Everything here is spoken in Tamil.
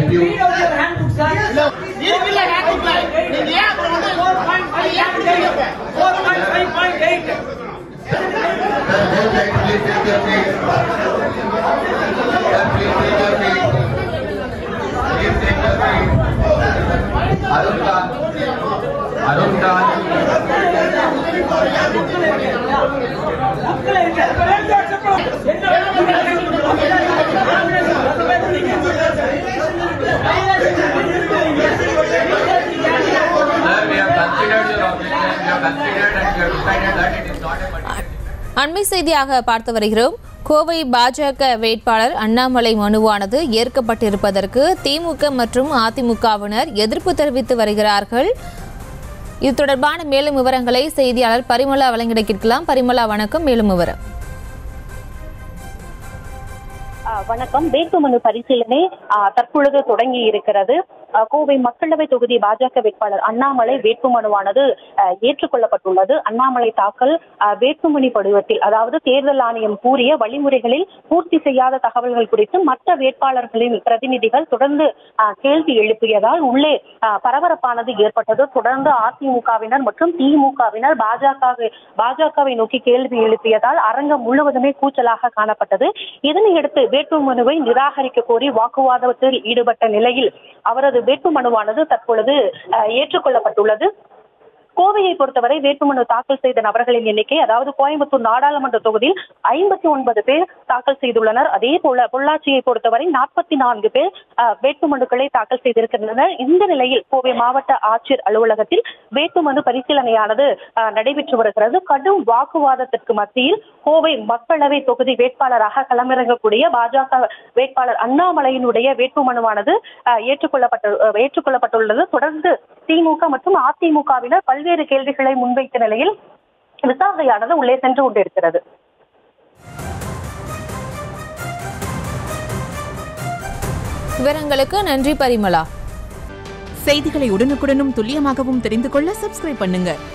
Help you. Read out your handbook, sir. இருக்குல்ல handbook ல. நீங்க ஏன் அப்புறம் வந்து 4.5.8. Sir, both sides, please take your seat. Sir, please take your seat. Please take your seat. Arun Khan. Arun Khan. மக்களை இருக்க. என்ன Sir, we have considered your objection. We have considered and we have decided that it is not a particular. அண்மை செய்தியாக பார்த்து வருகிறோம் கோவை பாஜக வேட்பாளர் அண்ணாமலை மனுவானது ஏற்கப்பட்டிருப்பதற்கு திமுக மற்றும் அதிமுகவினர் எதிர்ப்பு தெரிவித்து வருகிறார்கள் இது தொடர்பான மேலும் விவரங்களை செய்தியாளர் பரிமளா வழங்கிட கேட்கலாம் பரிமளா வணக்கம் மேலும் விவரம் ஆ, வணக்கம் வேட்புமனு பரிசீலனை ஆ, தற்பொழுது தொடங்கி இருக்கிறது ஆ, கோவை மக்களவை தொகுதி பாஜக வேட்பாளர் அண்ணாமலை வேட்புமனுவானது ஆ, ஏற்றுக்கொள்ளப்பட்டுள்ளது அண்ணாமலை தாக்கல் ஆ, வேட்புமனு படிவத்தில் அதாவது தேர்தல் ஆணையம் கூறிய வழிமுறைகளில் பூர்த்தி செய்யாத தகவல்கள் குறித்து மற்ற வேட்பாளர்களின் பிரதிநிதிகள் தொடர்ந்து ஆ, கேள்வி எழுப்பியதால் உள்ளே ஆ, பரபரப்பானது ஏற்பட்டது தொடர்ந்து அதிமுகவினர் மற்றும் திமுகவினர் பாஜக பாஜகவை நோக்கி கேள்வி எழுப்பியதால் அரங்கம் முழுவதுமே கூச்சலாக காணப்பட்டது இதனையடுத்து வேட்புமனுவை நிராகரிக்க கோரி வாக்குவாதத்தில் ஈடுபட்ட நிலையில் அவரது வேட்புமனுவானது தற்பொழுது அஹ், ஏற்றுக்கொள்ளப்பட்டுள்ளது கோவையை பொறுத்தவரை வேட்புமனு தாக்கல் செய்த நபர்களின் எண்ணிக்கை அதாவது கோயம்புத்தூர் நாடாளுமன்ற தொகுதியில் ஐம்பத்தி ஒன்பது பேர் தாக்கல் செய்துள்ளனர் அதே போல பொள்ளாச்சியை பொறுத்தவரை நாற்பத்தி நான்கு பேர் அஹ், வேட்புமனுக்களை தாக்கல் செய்திருக்கின்றனர் இந்த நிலையில் கோவை மாவட்ட ஆட்சியர் அலுவலகத்தில் வேட்புமனு பரிசீலனையானது அஹ், நடைபெற்று வருகிறது கடும் வாக்குவாதத்திற்கு மத்தியில் கோவை மக்களவை தொகுதி வேட்பாளராக களமிறங்கக்கூடிய பாஜக வேட்பாளர் அண்ணாமலையினுடைய வேட்புமனுவானது அஹ், ஏற்றுக்கொள்ளப்பட்டு அஹ், ஏற்றுக்கொள்ளப்பட்டுள்ளது தொடர்ந்து திமுக மற்றும் அதிமுகவினர் பல்வேறு கேள்விகளை முன்வைத்த நிலையில் விசாரணையானது உள்ளே சென்று கொண்டிருக்கிறது விவரங்களுக்கு நன்றி பரிமளா செய்திகளை உடனுக்குடனும் துல்லியமாகவும் தெரிந்து கொள்ள சப்ஸ்கிரைப் பண்ணுங்க